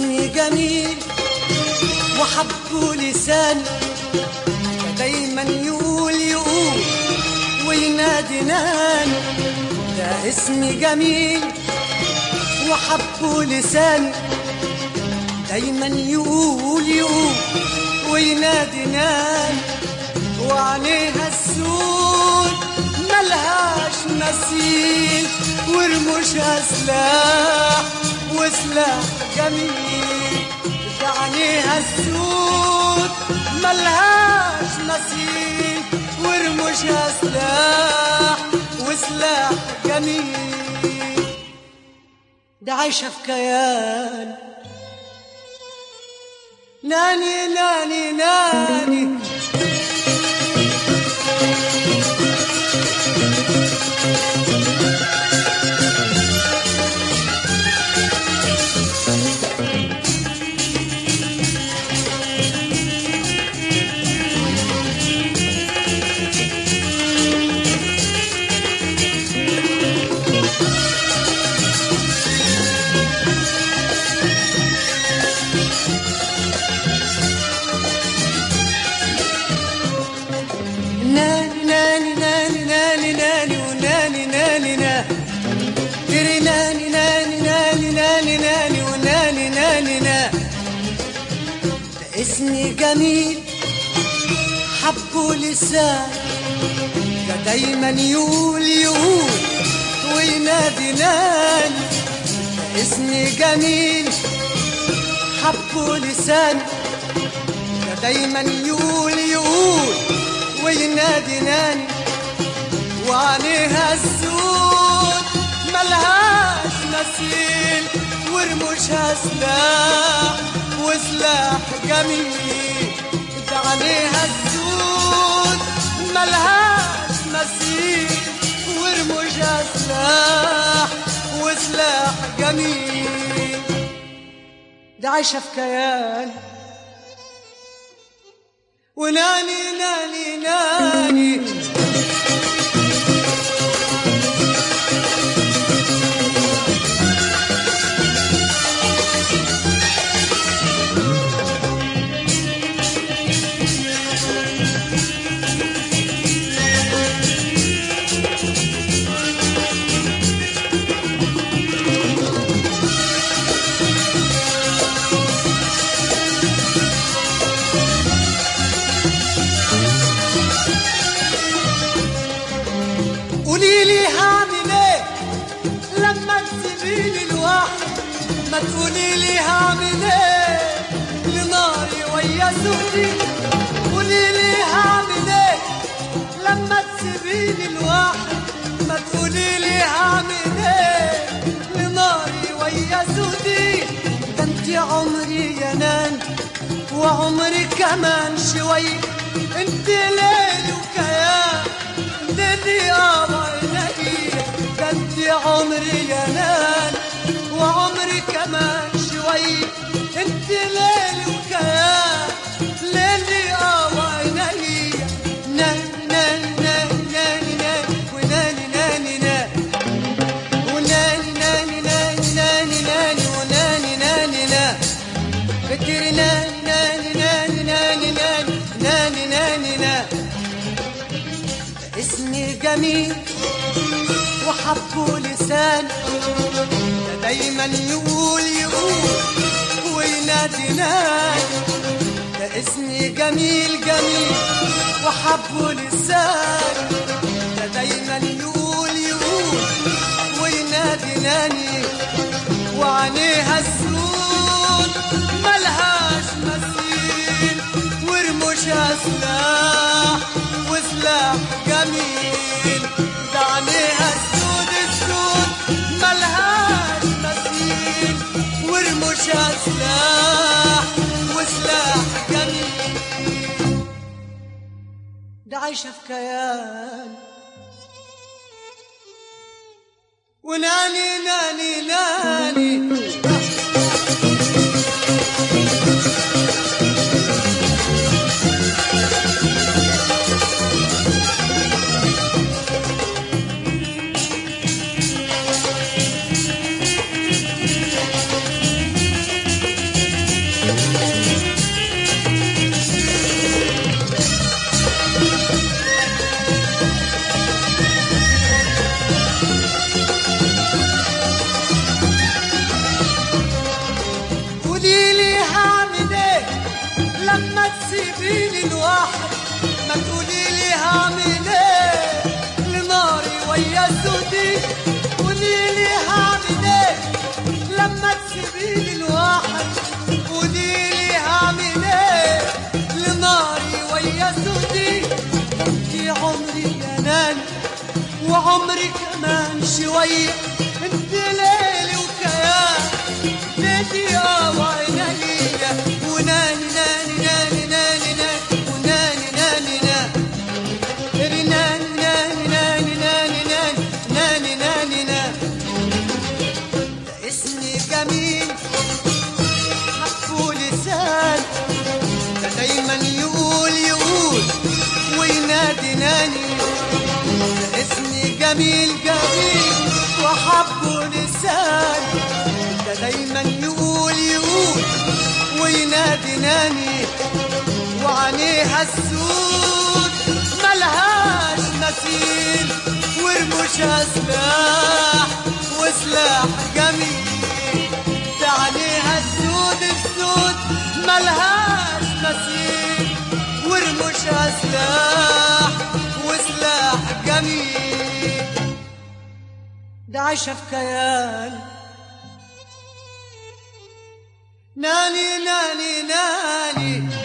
اسمي جميل وحبه لساني دايما يقول يقول وينادي ناني ده اسمي جميل وحبه لساني دايما يقول يقول وينادي ناني وعليها السود ملهاش مثيل ورموشها سلاح وسلاح جميل ده عليها السود ملهاش مثيل ورموشها سلاح وسلاح جميل ده عايشة في كيان ناني ناني ناني ناني ناني ناني ناني ناني وناني ناني نا تري ناني ناني ناني ناني ناني وناني ناني نا ده اسمي جميل حبه لسان ده دايما يقول يقول وينادي ناني ده اسمي جميل حبه لسان ده دايما يقول يقول وينادي ناني وعليها السود ملهاش مثيل ورموشها سلاح وسلاح جميل ده عليها السود ملهاش مثيل ورموشها سلاح وسلاح جميل ده عايشة في كيان وناني ناني ناني قولي لي هعمل ايه لما تسيبيني لوحدي ما تقولي لي هعمل ايه لناري ويا سودي قولي لي هعمل ايه لما تسيبيني لوحدي ما تقولي لي هعمل ايه لناري ويا سودي ده انت عمري يا نان وعمري كمان شوي انت ليل وكيان دني عيني ده انت عمري يا نان وعمري كمان شوي انت ليل وكيان ليلي عيني ناني ناني ناني ناني ناني وناني ناني ناني وناني ناني ناني ناني ناني وناني ناني ناني فكري ناني ناني ناني ناني ناني ناني ناني ناني اسمي جميل وحبه لسان ده دايما يقول يقول وينادي نادي ده اسمي جميل جميل وحبه لسان ده دايما يقول يقول وينادي ناني وعليها السود ملهاش مثيل ورموشها سلاح وسلاح جميل ده عليها السود السود ملهاش مثيل ورموشها سلاح وسلاح جميل ده عايشة في كيان وناني ناني ناني تسيبيني لوحدي ما تقولي لي هعمل ايه لناري ويا سودي قولي لي هعمل ايه لما تسيبيني لوحدي قولي لي هعمل ايه لناري ويا سودي انتي عمري يا ناني وعمري كمان شوية انت ليلي وكيان ليلي يا وعينيا وناني ناني ناني ناني ناني وناني ناني ناني إري ناني ناني ناني ناني ناني ناني ناني ناني ده اسمي جميل حق لسان ده دايما يقول يقول وينادي ناني ده اسمي جميل جميل وحبه لسان ده دايما يقول يقول وينادي ناني وعينيها السود ملهاش مثيل ورموشها سلاح وسلاح جميل ده عينيها السود السود ملهاش مثيل ورموشها سلاح وسلاح جميل ده عايشة في كيان ناني ناني ناني